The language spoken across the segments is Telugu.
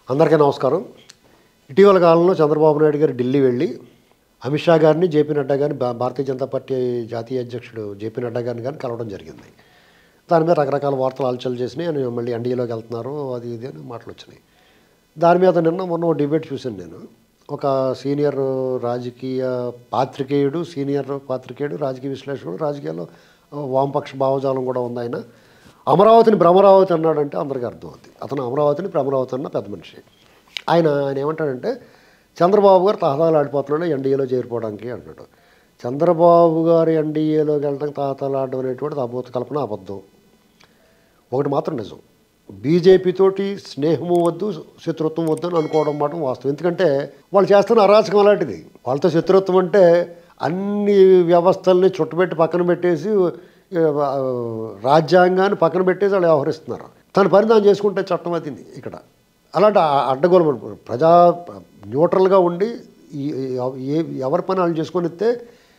అందరికీ నమస్కారం ఇటీవల కాలంలో చంద్రబాబు నాయుడు గారు ఢిల్లీ వెళ్ళి అమిత్ షా గారిని జేపీ నడ్డా గారిని భా- భారతీయ జనతా పార్టీ జాతీయ అధ్యక్షుడు జేపీ నడ్డా గారిని కానీ కలవడం జరిగింది దాని మీద రకరకాల వార్తలు ఆలోచనలు చేసినాయి ఆయన మళ్ళీ ఎన్డీఏలోకి వెళ్తున్నారు అది ఇది అని మాటలు వచ్చినాయి దాని మీద నిన్న మొన్న ఓ డిబేట్ చూశాను నేను ఒక సీనియర్ రాజకీయ పాత్రికేయుడు సీనియర్ పాత్రికేయుడు రాజకీయ విశ్లేషకుడు రాజకీయాల్లో ఆ, వామపక్ష భావజాలం కూడా ఉంది ఆయన అమరావతిని భ్రమరావతి అన్నాడంటే అందరికీ అర్థం అవుతుంది అతను అమరావతిని భ్రమరావతి అన్న పెద్ద మనిషి ఆయన ఆయన ఏమంటాడంటే చంద్రబాబు గారు తహతాలు ఆడిపోతున్నాడు ఎన్డీఏలో చేరిపోవడానికి అంటాడు చంద్రబాబు గారు ఎన్డీఏలోకి వెళ్ళడానికి తహతాలు ఆడడం అనేటువంటిది అబోధ కల్పన అబద్ధం ఒకటి మాత్రం నిజం బీజేపీ తోటి స్నేహము వద్దు శత్రుత్వం వద్దు అని అనుకోవడం మాత్రం వాస్తవం ఎందుకంటే వాళ్ళు చేస్తున్న అరాచకం అలాంటిది వాళ్ళతో శత్రుత్వం అంటే అన్ని వ్యవస్థల్ని చుట్టుపెట్టి పక్కన పెట్టేసి ఆ, రాజ్యాంగాన్ని పక్కన పెట్టేసి వాళ్ళు వ్యవహరిస్తున్నారు తన పని తాను చేసుకుంటే చట్టం అది ఇక్కడ అలాంటి ఆ అడ్డగోలు ప్రజా న్యూట్రల్గా ఉండి ఈ- ఏ ఎవరి పని వాళ్ళు చేసుకొని ఇస్తే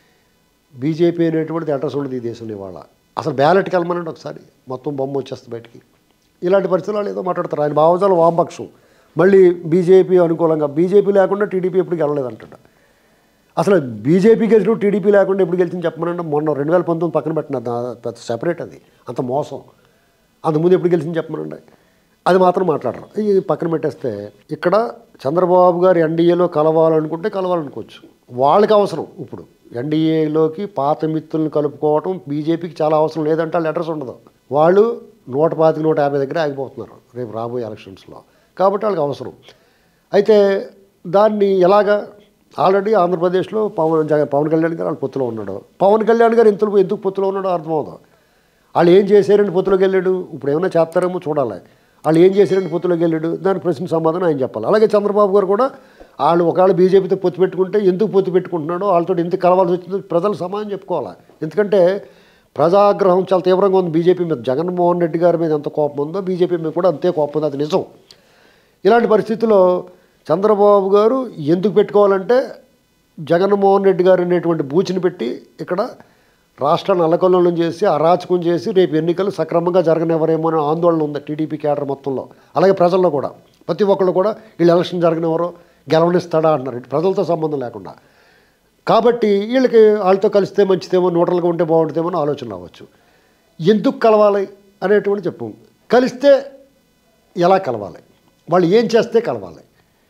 బీజేపీ అనేటువంటిది అడ్రస్ ఉండదు ఈ దేశంలో ఇవాళ అసలు బ్యాలెట్కి వెళ్ళమనండి ఒకసారి మొత్తం బొమ్మ వచ్చేస్తుంది బయటికి ఇలాంటి పరిస్థితులు వాళ్ళు ఏదో మాట్లాడతారు ఆయన భావజాలు వామపక్షం మళ్ళీ బీజేపీ అనుకూలంగా బీజేపీ లేకుండా టీడీపీ ఎప్పుడు గెలలేదు అంటాడు అసలు బీజేపీ గెలిచిన టీడీపీ లేకుండా ఎప్పుడు గెలిచింది చెప్పమనండి మొన్న రెండు వేల పంతొమ్మిది పక్కన పెట్టిన పెద్ద సెపరేట్ అది అంత మోసం అంతకుముందు ఎప్పుడు గెలిచింది చెప్పమనండి అది మాత్రం మాట్లాడరు ఇది పక్కన పెట్టేస్తే ఇక్కడ చంద్రబాబు గారు ఎన్డీఏలో కలవాలనుకుంటే కలవాలనుకోవచ్చు వాళ్ళకి అవసరం ఇప్పుడు ఎన్డీఏలోకి పాత మిత్రులను కలుపుకోవటం బీజేపీకి చాలా అవసరం లేదంటే వాళ్ళ అడ్రస్ ఉండదు వాళ్ళు నూట పాతిక నూట యాభై దగ్గర ఆగిపోతున్నారు రేపు రాబోయే ఎలక్షన్స్లో కాబట్టి వాళ్ళకి అవసరం అయితే దాన్ని ఎలాగా ఆల్రెడీ ఆంధ్రప్రదేశ్లో పవన్ జగన్ పవన్ కళ్యాణ్ గారు వాళ్ళ పొత్తులో ఉన్నాడు పవన్ కళ్యాణ్ గారు ఎందుకు ఎందుకు పొత్తులో ఉన్నాడో అర్థమవుతుంది వాళ్ళు ఏం చేశారంటే పొత్తులోకి వెళ్ళాడు ఇప్పుడు ఏమైనా చేస్తారేమో చూడాలి వాళ్ళు ఏం చేశారంటే పొత్తులోకి వెళ్ళాడు దాని ప్రశ్న సమాధానం ఆయన చెప్పాలి అలాగే చంద్రబాబు గారు కూడా వాళ్ళు ఒకవేళ బీజేపీతో పొత్తు పెట్టుకుంటే ఎందుకు పొత్తు పెట్టుకుంటున్నాడో వాళ్ళతో ఎందుకు కలవాల్సి వచ్చిందో ప్రజలు సమాధానం చెప్పుకోవాలి ఎందుకంటే ప్రజాగ్రహం చాలా తీవ్రంగా ఉంది బీజేపీ మీద జగన్మోహన్ రెడ్డి గారి మీద ఎంత కోపం ఉందో బీజేపీ మీద కూడా అంతే కోపం ఉంది అది నిజం ఇలాంటి పరిస్థితుల్లో చంద్రబాబు గారు ఎందుకు పెట్టుకోవాలంటే జగన్మోహన్ రెడ్డి గారు అనేటువంటి బూచిని పెట్టి ఇక్కడ రాష్ట్రాన్ని అల్లకల్లోలం చేసి అరాచకం చేసి రేపు ఎన్నికలు సక్రమంగా జరగనివ్వరేమో అనే ఆందోళన ఉంది టీడీపీ కేడర్ మొత్తంలో అలాగే ప్రజల్లో కూడా ప్రతి ఒక్కళ్ళు కూడా వీళ్ళు ఎలక్షన్ జరగనివ్వరో గెలవనిస్తాడా అంటున్నారు ఇటు ప్రజలతో సంబంధం లేకుండా కాబట్టి వీళ్ళకి వాళ్ళతో కలిస్తే మంచిదేమో న్యూట్రల్గా ఉంటే బాగుంటుందేమో అని ఆలోచన రావచ్చు ఎందుకు కలవాలి అనేటువంటి చెప్పు కలిస్తే ఎలా కలవాలి వాళ్ళు ఏం చేస్తే కలవాలి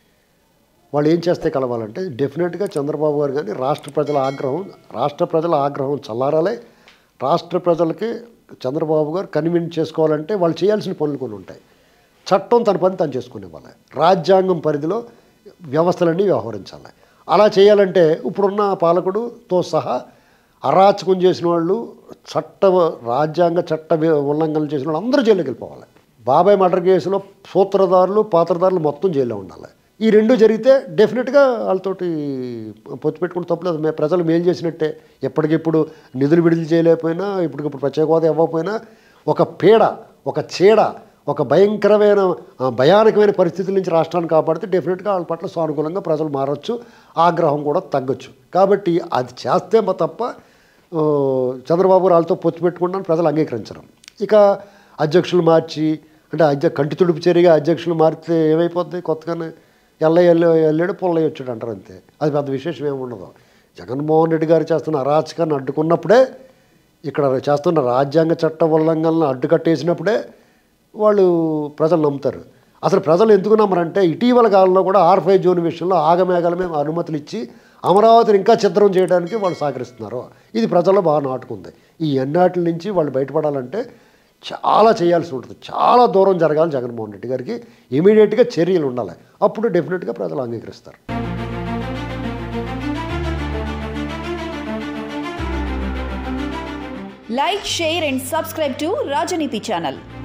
వాళ్ళు ఏం చేస్తే కలవాలంటే డెఫినెట్గా చంద్రబాబు గారు కానీ రాష్ట్ర ప్రజల ఆగ్రహం రాష్ట్ర ప్రజల ఆగ్రహం చల్లారాలి రాష్ట్ర ప్రజలకి చంద్రబాబు గారు కన్విన్స్ చేసుకోవాలంటే వాళ్ళు చేయాల్సిన పనులు కొన్ని ఉంటాయి చట్టం తన పని తను చేసుకునేవ్వాలి రాజ్యాంగం పరిధిలో వ్యవస్థలన్నీ వ్యవహరించాలి అలా చేయాలంటే ఇప్పుడున్న పాలకుడుతో సహా అరాచకం చేసిన వాళ్ళు చట్ట రాజ్యాంగ చట్ట వి- ఉల్లంఘనలు చేసిన వాళ్ళు అందరూ జైల్లోకి వెళ్ళిపోవాలి బాబాయ్ మర్డర్ కేసులో సూత్రధారులు పాత్రధారులు మొత్తం జైల్లో ఉండాలి ఈ రెండు జరిగితే డెఫినెట్గా వాళ్ళతోటి పొత్తు పెట్టుకుని తప్పలేదు మే ప్రజలు మేలు చేసినట్టే ఎప్పటికిప్పుడు నిధులు విడుదల చేయలేకపోయినా ఇప్పటికిప్పుడు ప్రత్యేక హోదా ఇవ్వకపోయినా ఒక పీడ ఒక చీడ ఒక భయంకరమైన ఆ, భయానకమైన పరిస్థితుల నుంచి రాష్ట్రాన్ని కాపాడితే డెఫినెట్గా వాళ్ళ పట్ల సానుకూలంగా ప్రజలు మారచ్చు ఆగ్రహం కూడా తగ్గొచ్చు కాబట్టి అది చేస్తే మ- తప్ప ఆ, చంద్రబాబు గారు వాళ్ళతో పొత్తు పెట్టుకుంటాను ప్రజలు అంగీకరించరు ఇక అధ్యక్షులు మార్చి అంటే అధ్య కంటి తుడుపు చర్యగా అధ్యక్షులు మారితే ఏమైపోద్ది కొత్తగానే ఎల్ల ఎల్ల వెళ్ళాడు పొల్లయ్య వచ్చాడు అంటారు అంతే అది పెద్ద విశేషం ఏమి ఉండదు జగన్మోహన్ రెడ్డి గారు చేస్తున్న అరాచకాన్ని అడ్డుకున్నప్పుడే ఇక్కడ చేస్తున్న రాజ్యాంగ చట్ట ఉల్లంఘనలను అడ్డుకట్టేసినప్పుడే వాళ్ళు ప్రజలు నమ్ముతారు అసలు ప్రజలు ఎందుకు నమ్మరంటే ఇటీవల కాలంలో కూడా ఆర్ ఫైవ్ జోన్ విషయంలో ఆగమేఘాలమే అనుమతులు ఇచ్చి అమరావతిని ఇంకా చిత్రం చేయడానికి వాళ్ళు సహకరిస్తున్నారు ఇది ప్రజల్లో బాగా నాటుకుంది ఈ ఎన్నాటి నుంచి వాళ్ళు బయటపడాలంటే చాలా చేయాల్సి ఉంటుంది చాలా దూరం జరగాలి జగన్మోహన్ రెడ్డి గారికి ఇమీడియట్గా చర్యలు ఉండాలి అప్పుడు డెఫినెట్గా ప్రజలు అంగీకరిస్తారు Like, share, and subscribe to Rajaniti channel.